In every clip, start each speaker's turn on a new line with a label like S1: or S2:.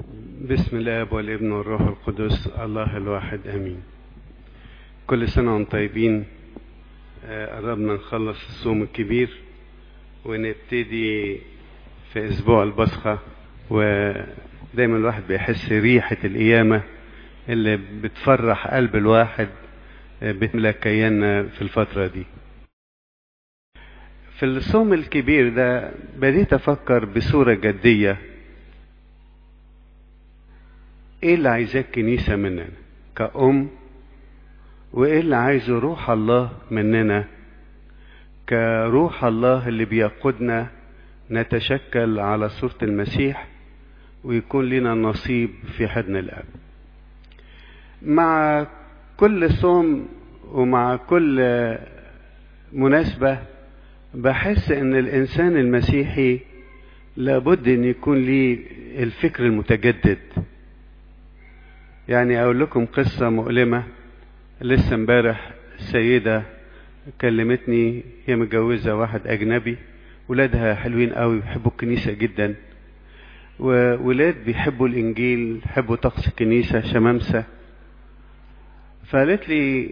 S1: بسم الاب والابن والروح القدس الله الواحد امين كل سنه وانتم طيبين آه، قربنا نخلص الصوم الكبير ونبتدي في اسبوع البصخه ودايما الواحد بيحس ريحه القيامه اللي بتفرح قلب الواحد آه، بتملى كياننا في الفتره دي في الصوم الكبير ده بديت افكر بصوره جديه ايه اللي عايزاه الكنيسه مننا كأم وايه اللي عايزه روح الله مننا كروح الله اللي بيقودنا نتشكل على صورة المسيح ويكون لنا نصيب في حضن الأب مع كل صوم ومع كل مناسبة بحس ان الانسان المسيحي لابد ان يكون ليه الفكر المتجدد يعني اقول لكم قصة مؤلمة لسه امبارح سيدة كلمتني هي متجوزة واحد اجنبي ولادها حلوين قوي بيحبوا الكنيسة جدا وولاد بيحبوا الانجيل بيحبوا طقس الكنيسة شمامسة فقالت لي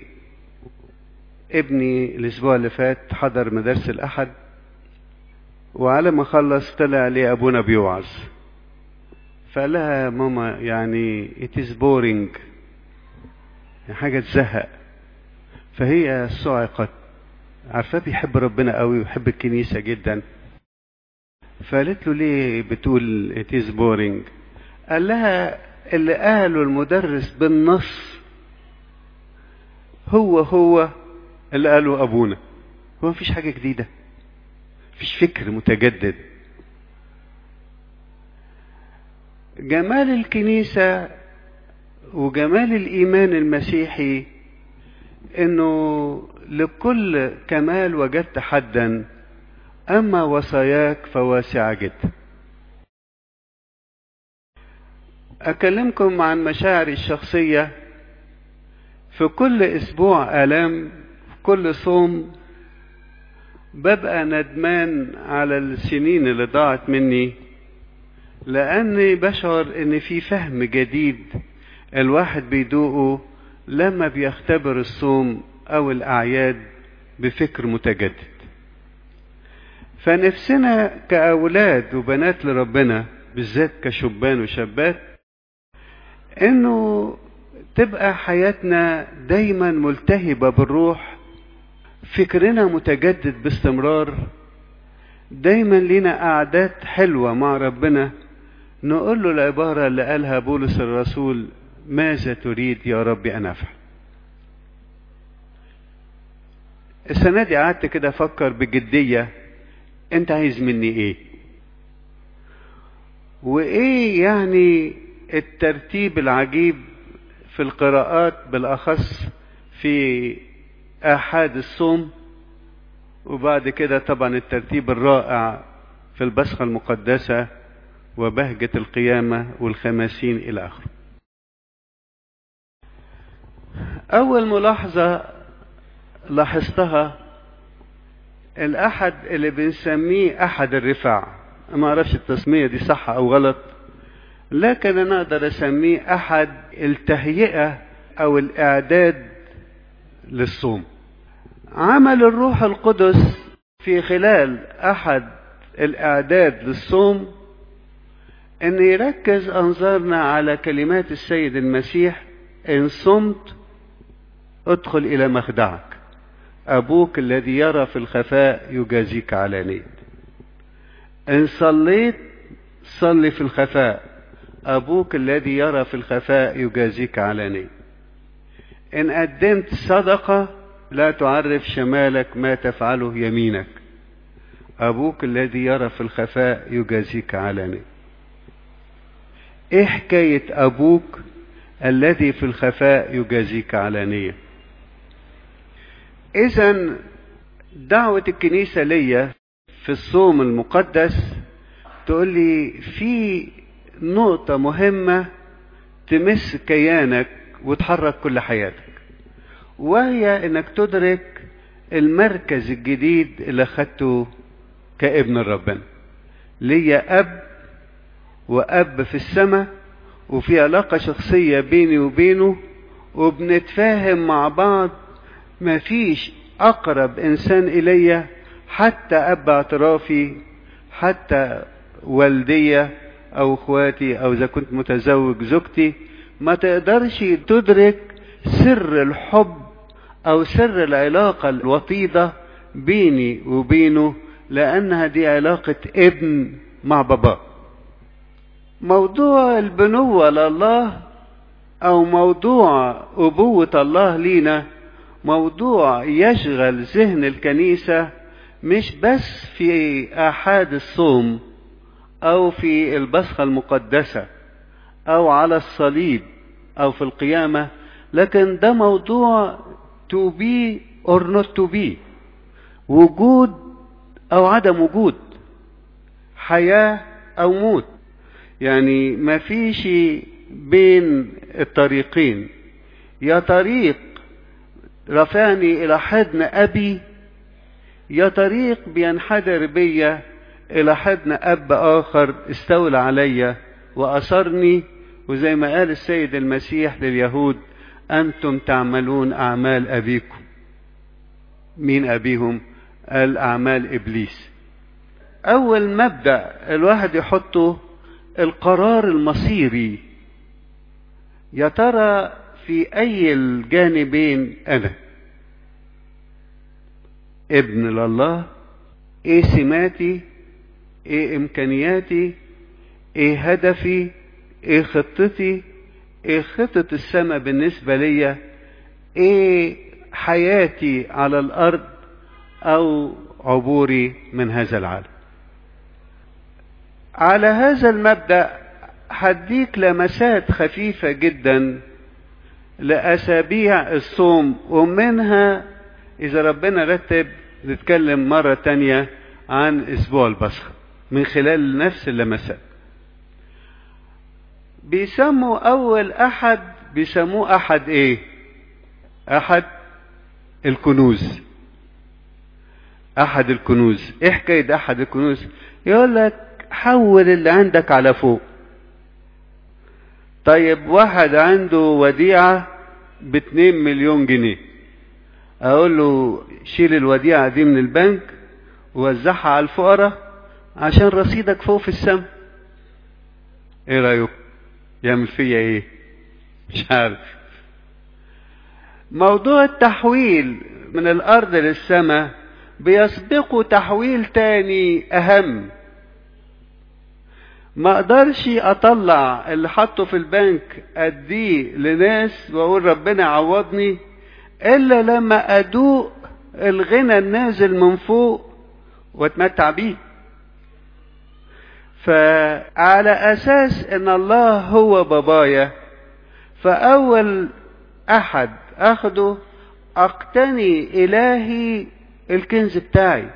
S1: ابني الاسبوع اللي فات حضر مدارس الاحد وعلى ما خلص طلع لي ابونا بيوعظ فقال لها ماما يعني it is boring يعني حاجة تزهق فهي صعقت عارفاه بيحب ربنا قوي ويحب الكنيسة جدا فقالت له ليه بتقول it is boring قال لها اللي قاله المدرس بالنص هو هو اللي قاله ابونا هو مفيش حاجة جديدة مفيش فكر متجدد جمال الكنيسة وجمال الإيمان المسيحي إنه لكل كمال وجدت حدا أما وصاياك فواسعة جدا أكلمكم عن مشاعري الشخصية في كل أسبوع آلام في كل صوم ببقى ندمان على السنين اللي ضاعت مني لاني بشعر ان في فهم جديد الواحد بيدوقه لما بيختبر الصوم او الاعياد بفكر متجدد فنفسنا كاولاد وبنات لربنا بالذات كشبان وشابات انه تبقى حياتنا دايما ملتهبه بالروح فكرنا متجدد باستمرار دايما لينا قعدات حلوه مع ربنا نقول له العبارة اللي قالها بولس الرسول ماذا تريد يا رب أن أفعل السنة دي قعدت كده أفكر بجدية أنت عايز مني إيه وإيه يعني الترتيب العجيب في القراءات بالأخص في آحاد الصوم وبعد كده طبعا الترتيب الرائع في البصخة المقدسة وبهجة القيامة والخماسين إلى آخره. أول ملاحظة لاحظتها الأحد اللي بنسميه أحد الرفاع ما أعرفش التسمية دي صح أو غلط لكن أنا أقدر أسميه أحد التهيئة أو الإعداد للصوم عمل الروح القدس في خلال أحد الإعداد للصوم ان يركز انظارنا على كلمات السيد المسيح ان صمت ادخل الى مخدعك ابوك الذي يرى في الخفاء يجازيك علانية ان صليت صلي في الخفاء ابوك الذي يرى في الخفاء يجازيك علانية ان قدمت صدقة لا تعرف شمالك ما تفعله يمينك ابوك الذي يرى في الخفاء يجازيك علانية ايه حكاية ابوك الذي في الخفاء يجازيك علانية اذا دعوة الكنيسة ليا في الصوم المقدس تقول لي في نقطة مهمة تمس كيانك وتحرك كل حياتك وهي انك تدرك المركز الجديد اللي خدته كابن ربنا ليا اب واب في السماء وفي علاقة شخصية بيني وبينه وبنتفاهم مع بعض مفيش أقرب إنسان إلي حتى أب اعترافي حتى والدية أو إخواتي أو إذا كنت متزوج زوجتي ما تقدرش تدرك سر الحب أو سر العلاقة الوطيدة بيني وبينه لأنها دي علاقة ابن مع باباه موضوع البنوة لله أو موضوع أبوة الله لينا موضوع يشغل ذهن الكنيسة مش بس في آحاد الصوم أو في البصخة المقدسة أو على الصليب أو في القيامة لكن ده موضوع to be or not to be وجود أو عدم وجود حياة أو موت يعني ما فيش بين الطريقين يا طريق رفعني إلى حضن أبي يا طريق بينحدر بيا إلى حضن أب آخر استولى عليا وأصرني وزي ما قال السيد المسيح لليهود أنتم تعملون أعمال أبيكم مين أبيهم قال أعمال إبليس أول مبدأ الواحد يحطه القرار المصيري يا ترى في أي الجانبين أنا ابن لله ايه سماتي ايه امكانياتي ايه هدفي ايه خطتي ايه خطة السماء بالنسبة ليا ايه حياتي على الارض او عبوري من هذا العالم على هذا المبدأ هديك لمسات خفيفة جدا لأسابيع الصوم ومنها إذا ربنا رتب نتكلم مرة تانية عن أسبوع البصخ من خلال نفس اللمسات بيسموا أول أحد بيسموه أحد إيه؟ أحد الكنوز أحد الكنوز إيه حكاية أحد الكنوز؟ يقول لك حول اللي عندك على فوق طيب واحد عنده وديعة باتنين مليون جنيه اقول له شيل الوديعة دي من البنك ووزعها على الفقراء عشان رصيدك فوق في السماء ايه رأيك يعمل فيا ايه مش عارف موضوع التحويل من الارض للسماء بيسبقه تحويل تاني اهم ما اقدرش اطلع اللي حطه في البنك اديه لناس واقول ربنا عوضني الا لما ادوق الغنى النازل من فوق واتمتع بيه فعلى اساس ان الله هو بابايا فاول احد اخده اقتني الهي الكنز بتاعي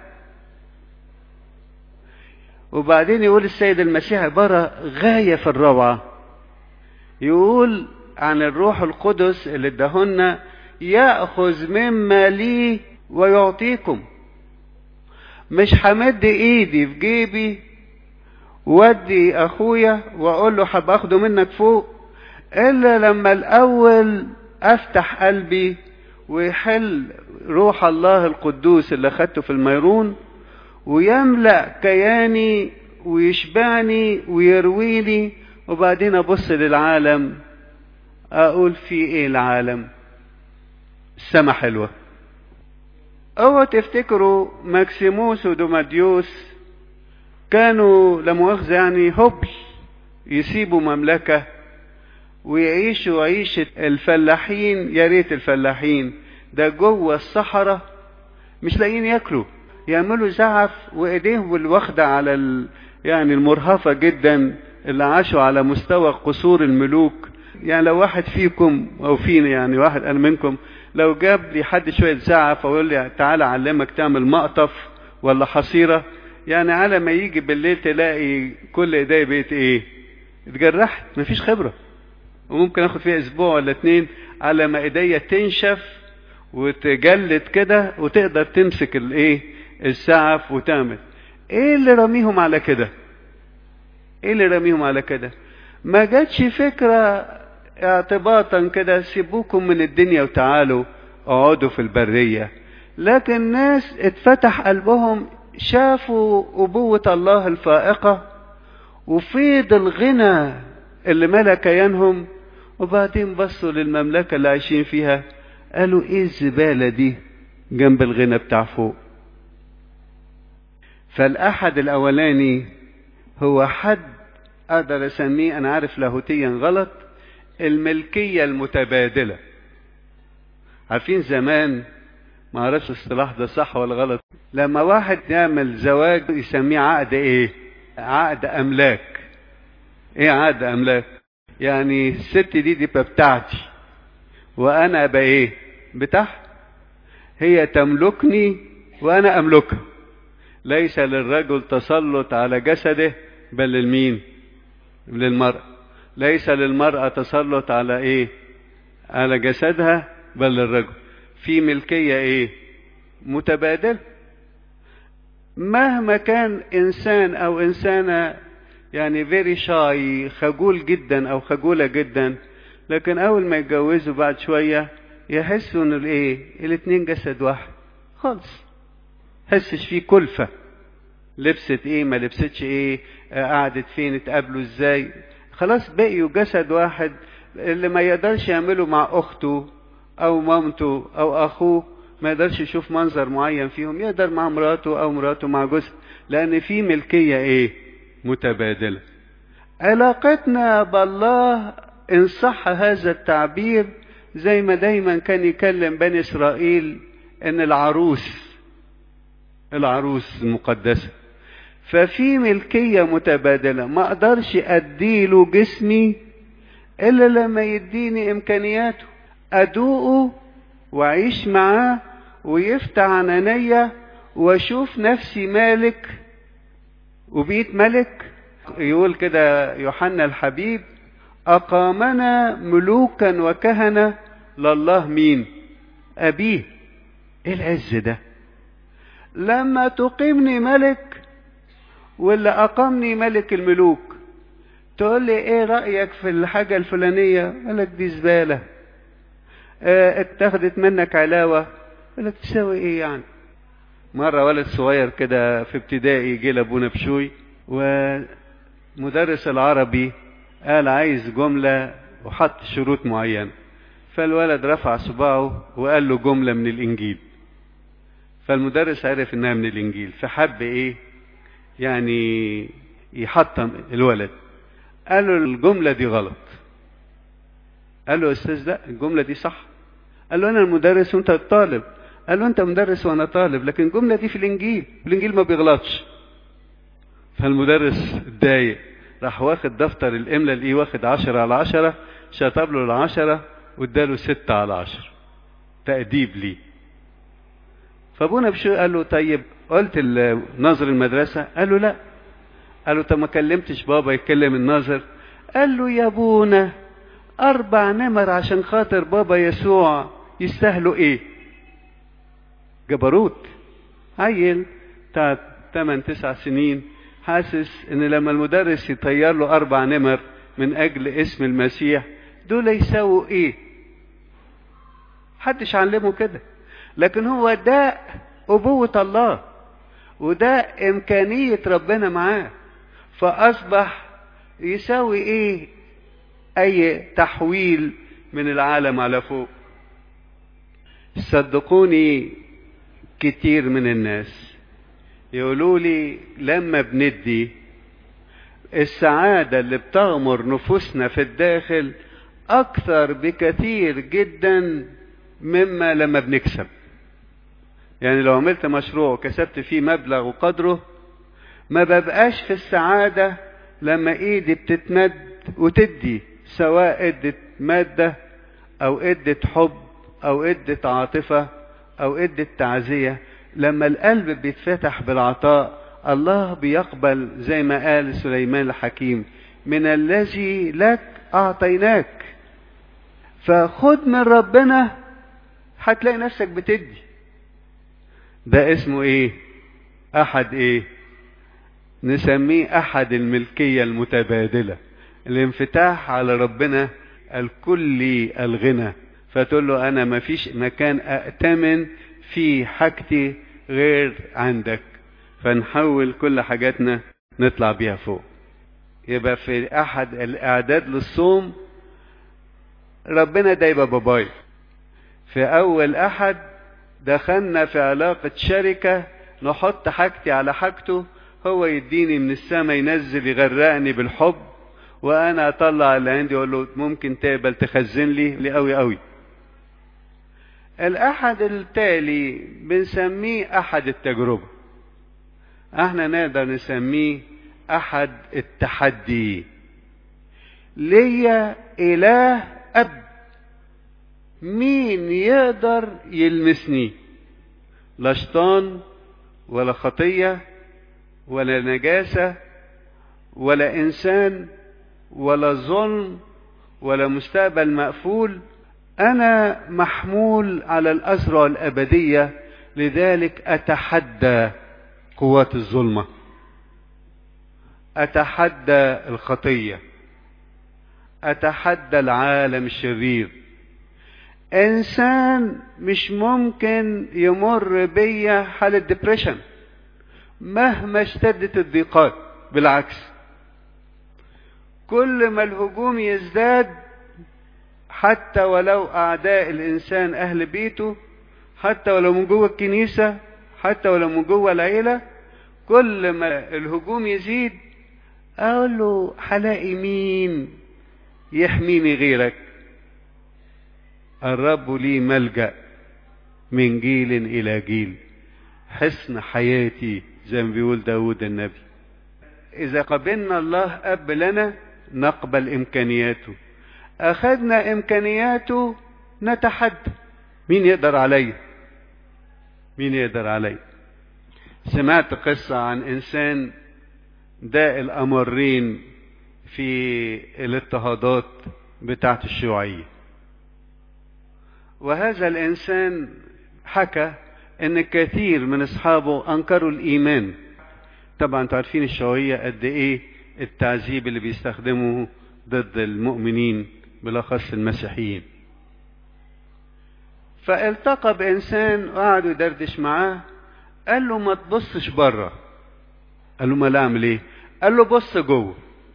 S1: وبعدين يقول السيد المسيح عبارة غاية في الروعة يقول عن الروح القدس اللي ادهن يأخذ مما لي ويعطيكم مش همد ايدي في جيبي ودي اخويا واقول له حب اخده منك فوق الا لما الاول افتح قلبي ويحل روح الله القدوس اللي خدته في الميرون ويملأ كياني ويشبعني ويرويني وبعدين ابص للعالم اقول في ايه العالم السما حلوة اوعوا تفتكروا ماكسيموس ودوماديوس كانوا لمؤاخذة يعني هبل يسيبوا مملكة ويعيشوا عيشة الفلاحين يا ريت الفلاحين ده جوه الصحراء مش لاقيين ياكلوا يعملوا زعف وايديهم الواخدة على ال... يعني المرهفة جدا اللي عاشوا على مستوى قصور الملوك يعني لو واحد فيكم او فينا يعني واحد انا منكم لو جاب لي حد شوية زعف ويقول لي تعالى اعلمك تعمل مقطف ولا حصيرة يعني على ما يجي بالليل تلاقي كل ايديا بقت ايه اتجرحت مفيش خبرة وممكن اخد فيها اسبوع ولا اتنين على ما ايديا تنشف وتجلد كده وتقدر تمسك الايه السعف وتعمل ايه اللي رميهم على كده ايه اللي رميهم على كده ما جاتش فكرة اعتباطا كده سيبوكم من الدنيا وتعالوا اقعدوا في البرية لكن ناس اتفتح قلبهم شافوا أبوة الله الفائقة وفيض الغنى اللي ملا كيانهم وبعدين بصوا للمملكة اللي عايشين فيها قالوا ايه الزبالة دي جنب الغنى بتاع فوق فالأحد الأولاني هو حد أقدر أسميه أنا عارف لاهوتيا غلط الملكية المتبادلة عارفين زمان ما اعرفش الاصطلاح ده صح ولا غلط لما واحد يعمل زواج يسميه عقد ايه عقد املاك ايه عقد املاك يعني الست دي دي بتاعتي وانا ابقى ايه بتاعها هي تملكني وانا املكها ليس للرجل تسلط على جسده بل للمين للمرأة ليس للمرأة تسلط على ايه على جسدها بل للرجل في ملكية ايه متبادل مهما كان انسان او انسانة يعني فيري شاي خجول جدا او خجولة جدا لكن اول ما يتجوزوا بعد شوية يحسوا ان الايه الاتنين جسد واحد خالص حسش فيه كلفة لبست ايه ما لبستش ايه قعدت فين اتقابلوا ازاي خلاص بقيوا جسد واحد اللي ما يقدرش يعمله مع اخته او مامته او اخوه ما يقدرش يشوف منظر معين فيهم يقدر مع مراته او مراته مع جوزها لان في ملكيه ايه متبادله علاقتنا بالله ان صح هذا التعبير زي ما دايما كان يكلم بني اسرائيل ان العروس العروس المقدسه ففي ملكيه متبادله ما اقدرش اديله جسمي الا لما يديني امكانياته ادوقه واعيش معاه ويفتح عنانية واشوف نفسي مالك وبقيت ملك يقول كده يوحنا الحبيب اقامنا ملوكا وكهنة لله مين ابيه ايه العز ده لما تقيمني ملك واللي اقامني ملك الملوك تقول لي ايه رايك في الحاجه الفلانيه اقول لك دي زباله اه اتخذت منك علاوه اقول لك تساوي ايه يعني مره ولد صغير كده في ابتدائي جه لابونا بشوي ومدرس العربي قال عايز جمله وحط شروط معينه فالولد رفع صباعه وقال له جمله من الانجيل فالمدرس عرف انها من الانجيل فحب ايه يعني يحطم الولد قال له الجملة دي غلط قال له يا استاذ لا الجملة دي صح قال له انا المدرس وانت الطالب قال له انت مدرس وانا طالب لكن الجملة دي في الانجيل الانجيل ما بيغلطش فالمدرس اتضايق راح واخد دفتر الاملا الايه واخد عشرة على عشرة شطب له العشرة واداله ستة على عشرة تأديب ليه فابونا بشو قال له طيب قلت ناظر المدرسة قال له لا قال له طب ما كلمتش بابا يتكلم الناظر قال له يا ابونا اربع نمر عشان خاطر بابا يسوع يستاهلوا ايه جبروت عيل بتاع 8 9 سنين حاسس ان لما المدرس يطير له اربع نمر من اجل اسم المسيح دول يساووا ايه حدش علمه كده لكن هو ده ابوة الله وده امكانية ربنا معاه فاصبح يساوي ايه اي تحويل من العالم على فوق صدقوني كتير من الناس يقولوا لي لما بندي السعادة اللي بتغمر نفوسنا في الداخل أكثر بكثير جدا مما لما بنكسب يعني لو عملت مشروع وكسبت فيه مبلغ وقدره ما ببقاش في السعادة لما ايدي بتتمد وتدي سواء ادت مادة او ادت حب او ادت عاطفة او ادت تعزية لما القلب بيتفتح بالعطاء الله بيقبل زي ما قال سليمان الحكيم من الذي لك اعطيناك فخد من ربنا هتلاقي نفسك بتدي ده اسمه ايه احد ايه نسميه احد الملكية المتبادلة الانفتاح على ربنا الكلي الغنى فتقول له انا ما فيش مكان ائتمن في حاجتي غير عندك فنحول كل حاجاتنا نطلع بيها فوق يبقى في احد الاعداد للصوم ربنا ده يبقى باباي في اول احد دخلنا في علاقة شركة نحط حاجتي على حاجته هو يديني من السماء ينزل يغرقني بالحب وانا اطلع اللي عندي اقول له ممكن تقبل تخزن لي لي قوي قوي الاحد التالي بنسميه احد التجربة احنا نقدر نسميه احد التحدي ليا اله اب مين يقدر يلمسني لا شيطان ولا خطيه ولا نجاسه ولا انسان ولا ظلم ولا مستقبل مقفول انا محمول على الاسرى الابديه لذلك اتحدى قوات الظلمه اتحدى الخطيه اتحدى العالم الشرير انسان مش ممكن يمر بيا حالة ديبريشن مهما اشتدت الضيقات بالعكس كل ما الهجوم يزداد حتى ولو اعداء الانسان اهل بيته حتى ولو من جوه الكنيسة حتى ولو من جوه العيلة كل ما الهجوم يزيد اقول له هلاقي مين يحميني غيرك الرب لي ملجأ من جيل إلى جيل حصن حياتي زي ما بيقول داود النبي إذا قبلنا الله أب لنا نقبل إمكانياته أخذنا إمكانياته نتحدى مين يقدر علي مين يقدر علي سمعت قصة عن إنسان داء الأمرين في الاضطهادات بتاعت الشيوعيه وهذا الانسان حكى ان كثير من اصحابه انكروا الايمان طبعا انتوا عارفين الشيوعيه قد ايه التعذيب اللي بيستخدموه ضد المؤمنين بالاخص المسيحيين فالتقى بانسان وقعد يدردش معاه قال له ما تبصش بره قال له ما لا اعمل ايه قال له بص جوه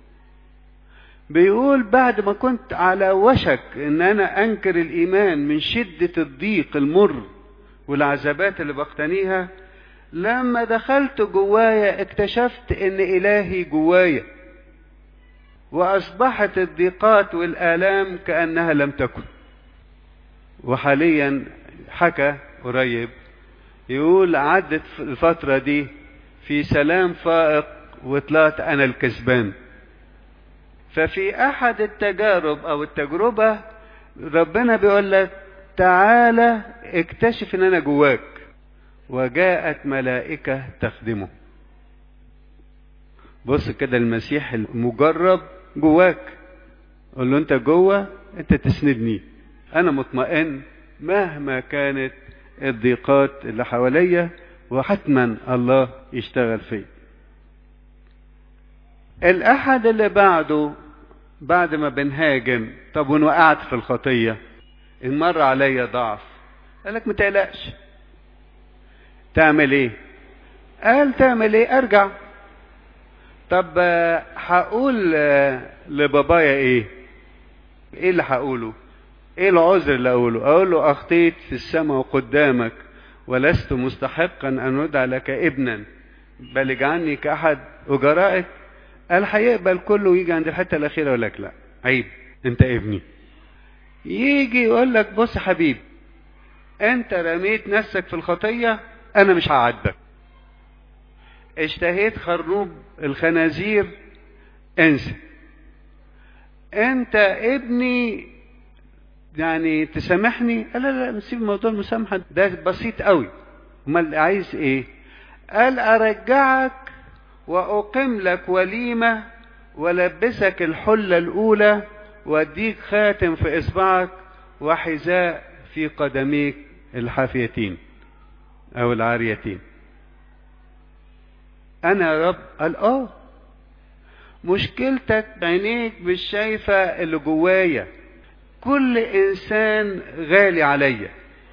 S1: بيقول بعد ما كنت على وشك ان انا انكر الايمان من شدة الضيق المر والعذابات اللي بقتنيها لما دخلت جوايا اكتشفت ان الهي جوايا واصبحت الضيقات والالام كانها لم تكن وحاليا حكى قريب يقول عدت الفترة دي في سلام فائق وطلعت انا الكسبان ففي احد التجارب او التجربة ربنا بيقول لك تعالى اكتشف ان انا جواك وجاءت ملائكة تخدمه بص كده المسيح المجرب جواك قول له انت جوه انت تسندني انا مطمئن مهما كانت الضيقات اللي حواليا وحتما الله يشتغل فيا الاحد اللي بعده بعد ما بنهاجم طب وان وقعت في الخطيه ان مر عليا ضعف قال لك ما تقلقش تعمل ايه قال تعمل ايه ارجع طب هقول لبابايا ايه ايه اللي هقوله ايه العذر اللي اقوله اقول له اخطيت في السماء وقدامك ولست مستحقا ان ادعى لك ابنا بل اجعلني كاحد اجرائك قال هيقبل كله ويجي عند الحته الاخيره يقول لك لا عيب انت ابني يجي يقول لك بص حبيبي انت رميت نفسك في الخطيه انا مش هعدك اشتهيت خروب الخنازير انسى انت ابني يعني تسامحني قال لا لا نسيب موضوع المسامحه ده بسيط قوي امال عايز ايه قال ارجعك واقيم لك وليمه ولبسك الحله الاولى واديك خاتم في اصبعك وحذاء في قدميك الحافيتين او العاريتين انا يا رب قال اه مشكلتك عينيك مش شايفة اللي جوايا كل انسان غالي عليا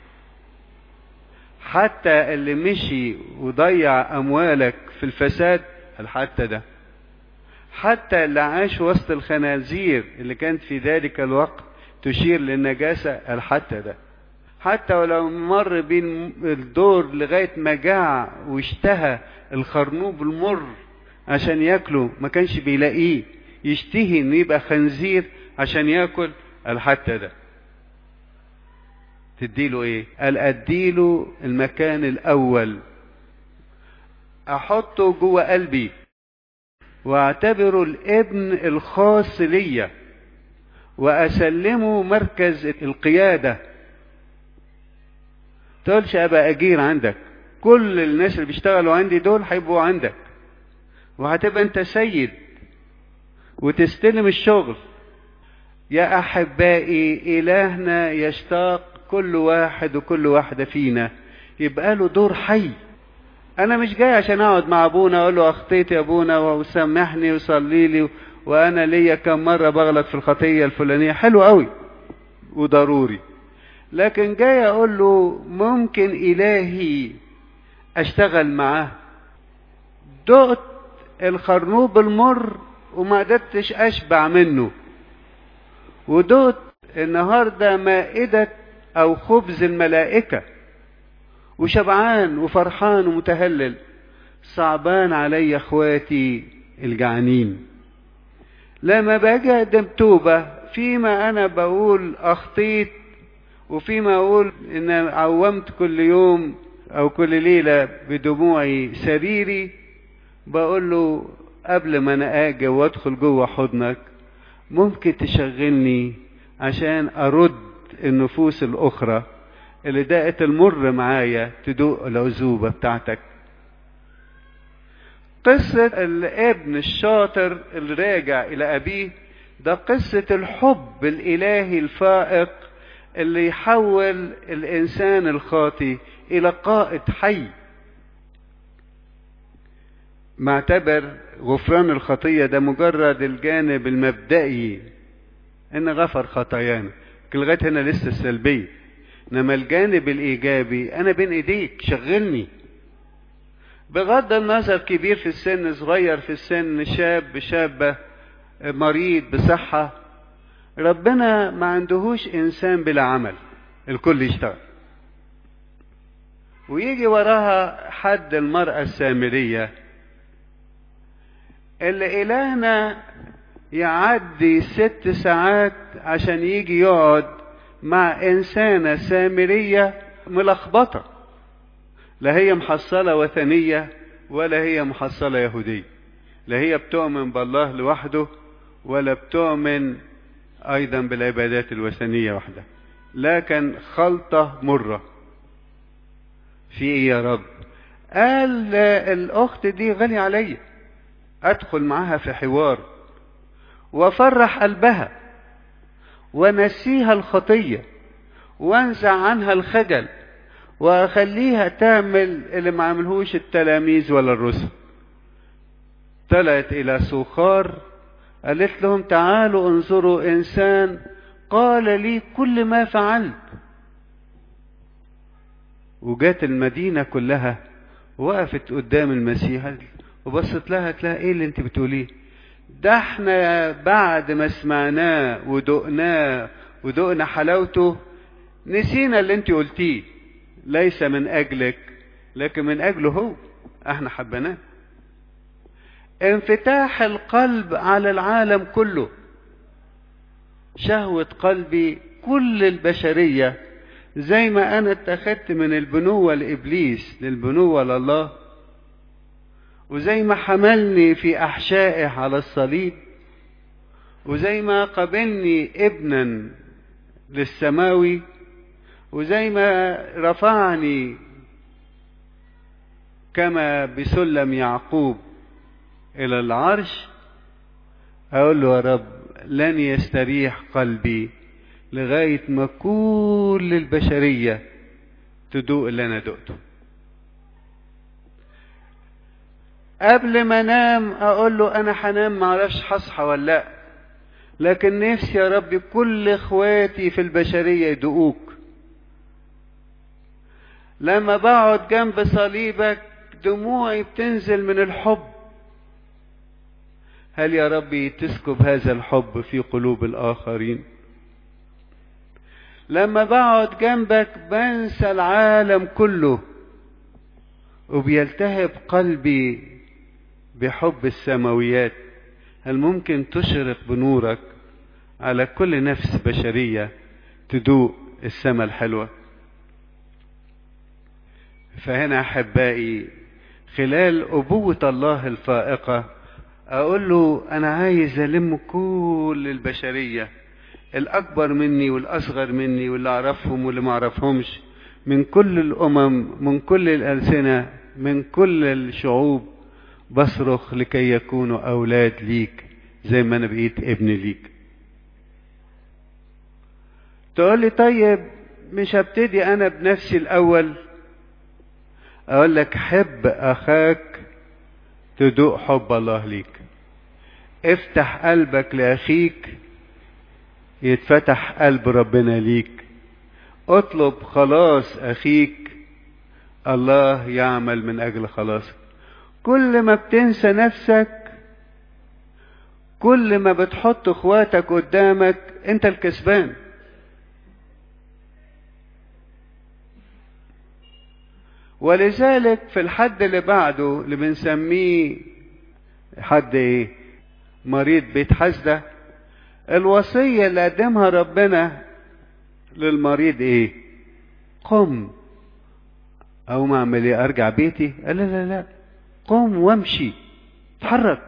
S1: حتى اللي مشي وضيع اموالك في الفساد الحتى ده حتى اللي عاش وسط الخنازير اللي كانت في ذلك الوقت تشير للنجاسة الحتى ده حتى ولو مر بين الدور لغاية ما جاع واشتهى الخرنوب المر عشان ياكله ما كانش بيلاقيه يشتهي انه يبقى خنزير عشان ياكل الحتى ده تديله ايه قال اديله المكان الاول احطه جوه قلبي واعتبره الابن الخاص ليا واسلمه مركز القيادة تقولش ابقى اجير عندك كل الناس اللي بيشتغلوا عندي دول هيبقوا عندك وهتبقى انت سيد وتستلم الشغل يا احبائي الهنا يشتاق كل واحد وكل واحدة فينا يبقى له دور حي انا مش جاي عشان اقعد مع ابونا اقول له اخطيت يا ابونا وسامحني وصلي لي وانا ليا كم مرة بغلط في الخطية الفلانية حلو قوي وضروري لكن جاي اقول له ممكن الهي اشتغل معاه دقت الخرنوب المر وما قدرتش اشبع منه ودقت النهارده مائدة او خبز الملائكة وشبعان وفرحان ومتهلل صعبان علي اخواتي الجعانين لما باجي اقدم توبة فيما انا بقول اخطيت وفيما اقول ان عومت كل يوم او كل ليلة بدموعي سريري بقول له قبل ما انا اجي وادخل جوه حضنك ممكن تشغلني عشان ارد النفوس الاخرى اللي دقت المر معايا تدوق العزوبة بتاعتك قصة الابن الشاطر اللي راجع الى ابيه ده قصة الحب الالهي الفائق اللي يحول الانسان الخاطي الى قائد حي معتبر غفران الخطية ده مجرد الجانب المبدئي ان غفر خطايانا لغاية هنا لسه السلبية انما الجانب الايجابي انا بين ايديك شغلني بغض النظر كبير في السن صغير في السن شاب شابة مريض بصحة ربنا ما عندهوش انسان بلا عمل الكل يشتغل ويجي وراها حد المرأة السامرية اللي إلهنا يعدي ست ساعات عشان يجي يقعد مع إنسانة سامرية ملخبطة لا هي محصلة وثنية ولا هي محصلة يهودية لا هي بتؤمن بالله لوحده ولا بتؤمن أيضا بالعبادات الوثنية وحدها لكن خلطة مرة في إيه يا رب قال الأخت دي غالية عليا أدخل معاها في حوار وأفرح قلبها ونسيها الخطية وانزع عنها الخجل واخليها تعمل اللي ما عملهوش التلاميذ ولا الرسل طلعت الى سوخار قالت لهم تعالوا انظروا انسان قال لي كل ما فعلت وجات المدينة كلها وقفت قدام المسيح وبصت لها تلاقي ايه اللي انت بتقوليه ده احنا بعد ما سمعناه ودقناه ودقنا حلاوته نسينا اللي انت قلتيه ليس من اجلك لكن من اجله هو احنا حبناه انفتاح القلب على العالم كله شهوة قلبي كل البشرية زي ما انا اتخذت من البنوة لابليس للبنوة لله وزي ما حملني في احشائه على الصليب وزي ما قبلني ابنا للسماوي وزي ما رفعني كما بسلم يعقوب الى العرش اقول له يا رب لن يستريح قلبي لغاية ما كل البشرية تدوق اللي انا دقته قبل ما انام اقول له انا هنام معرفش هصحى ولا لا لكن نفسي يا رب كل اخواتي في البشريه يدقوك لما بقعد جنب صليبك دموعي بتنزل من الحب هل يا ربي تسكب هذا الحب في قلوب الاخرين لما بقعد جنبك بنسى العالم كله وبيلتهب قلبي بحب السماويات هل ممكن تشرق بنورك على كل نفس بشرية تدوق السماء الحلوة فهنا أحبائي خلال أبوة الله الفائقة أقول له أنا عايز ألم كل البشرية الأكبر مني والأصغر مني واللي أعرفهم واللي ما أعرفهمش من كل الأمم من كل الألسنة من كل الشعوب بصرخ لكي يكونوا أولاد ليك زي ما أنا بقيت ابن ليك تقول لي طيب مش هبتدي أنا بنفسي الأول أقول لك حب أخاك تدوق حب الله ليك افتح قلبك لأخيك يتفتح قلب ربنا ليك اطلب خلاص أخيك الله يعمل من أجل خلاصك كل ما بتنسى نفسك كل ما بتحط اخواتك قدامك انت الكسبان ولذلك في الحد اللي بعده اللي بنسميه حد ايه مريض بيت حسده الوصية اللي قدمها ربنا للمريض ايه قم او ما اعمل ايه ارجع بيتي قال لا لا لا قم وامشي اتحرك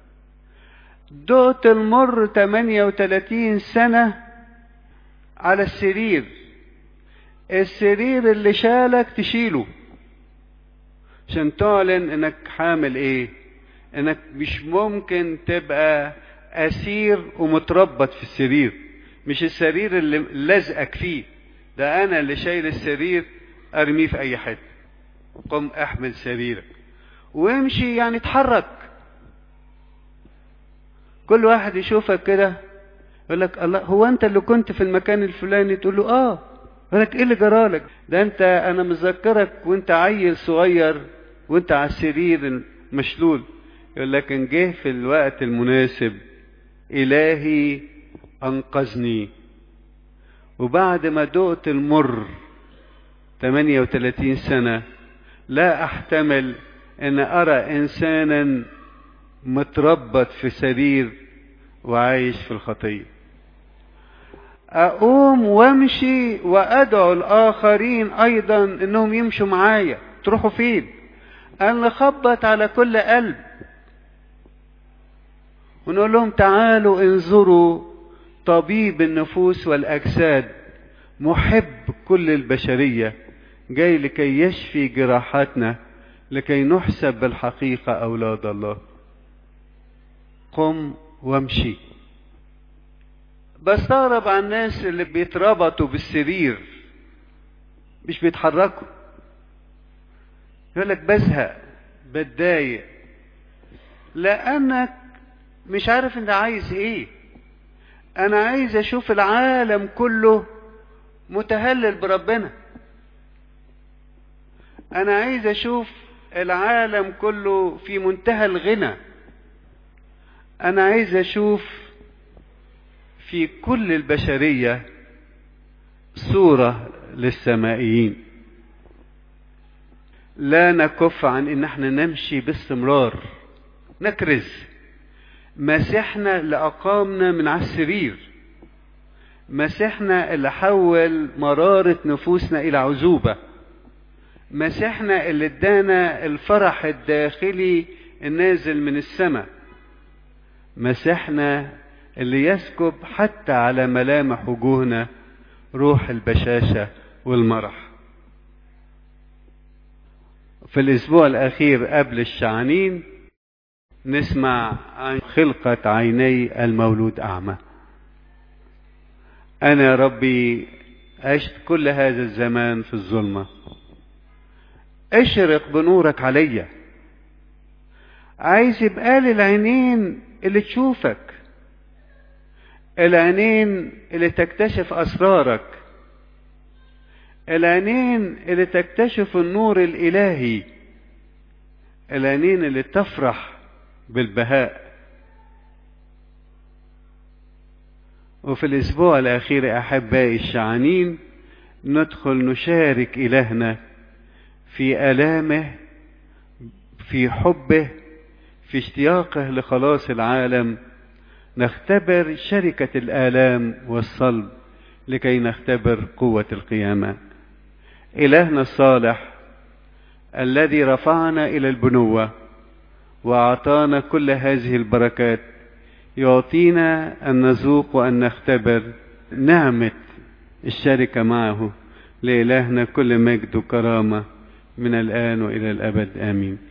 S1: دقت المر 38 سنة على السرير السرير اللي شالك تشيله عشان تعلن انك حامل ايه انك مش ممكن تبقى اسير ومتربط في السرير مش السرير اللي لازقك فيه ده انا اللي شايل السرير ارميه في اي حته قم احمل سريرك وامشي يعني اتحرك كل واحد يشوفك كده يقول لك الله هو انت اللي كنت في المكان الفلاني تقول له اه يقول لك ايه اللي جرالك ده انت انا متذكرك وانت عيل صغير وانت على السرير مشلول يقول لك ان جه في الوقت المناسب الهي انقذني وبعد ما دقت المر 38 سنة لا احتمل ان ارى انسانا متربط في سرير وعايش في الخطيه اقوم وامشي وادعو الاخرين ايضا انهم يمشوا معايا تروحوا فين ان نخبط على كل قلب ونقول لهم تعالوا انظروا طبيب النفوس والاجساد محب كل البشريه جاي لكي يشفي جراحاتنا لكي نحسب بالحقيقه اولاد الله قم وامشي بستغرب عن الناس اللي بيتربطوا بالسرير مش بيتحركوا يقول لك بزهق بتضايق لانك مش عارف انت عايز ايه انا عايز اشوف العالم كله متهلل بربنا انا عايز اشوف العالم كله في منتهى الغنى انا عايز اشوف في كل البشريه صوره للسمائيين لا نكف عن ان احنا نمشي باستمرار نكرز مسيحنا اللي اقامنا من على السرير مسيحنا اللي حول مرارة نفوسنا الى عزوبة مسيحنا اللي ادانا الفرح الداخلي النازل من السماء مسيحنا اللي يسكب حتى على ملامح وجوهنا روح البشاشة والمرح في الأسبوع الأخير قبل الشعانين نسمع عن خلقة عيني المولود أعمى أنا يا ربي عشت كل هذا الزمان في الظلمة اشرق بنورك عليّ عايز يبقى لي العينين اللي تشوفك العينين اللي تكتشف اسرارك العينين اللي تكتشف النور الالهي العينين اللي تفرح بالبهاء وفي الاسبوع الاخير احبائي الشعانين ندخل نشارك الهنا في الامه في حبه في اشتياقه لخلاص العالم نختبر شركه الالام والصلب لكي نختبر قوه القيامه الهنا الصالح الذي رفعنا الى البنوه واعطانا كل هذه البركات يعطينا ان نذوق وان نختبر نعمه الشركه معه لالهنا كل مجد وكرامه من الان والى الابد امين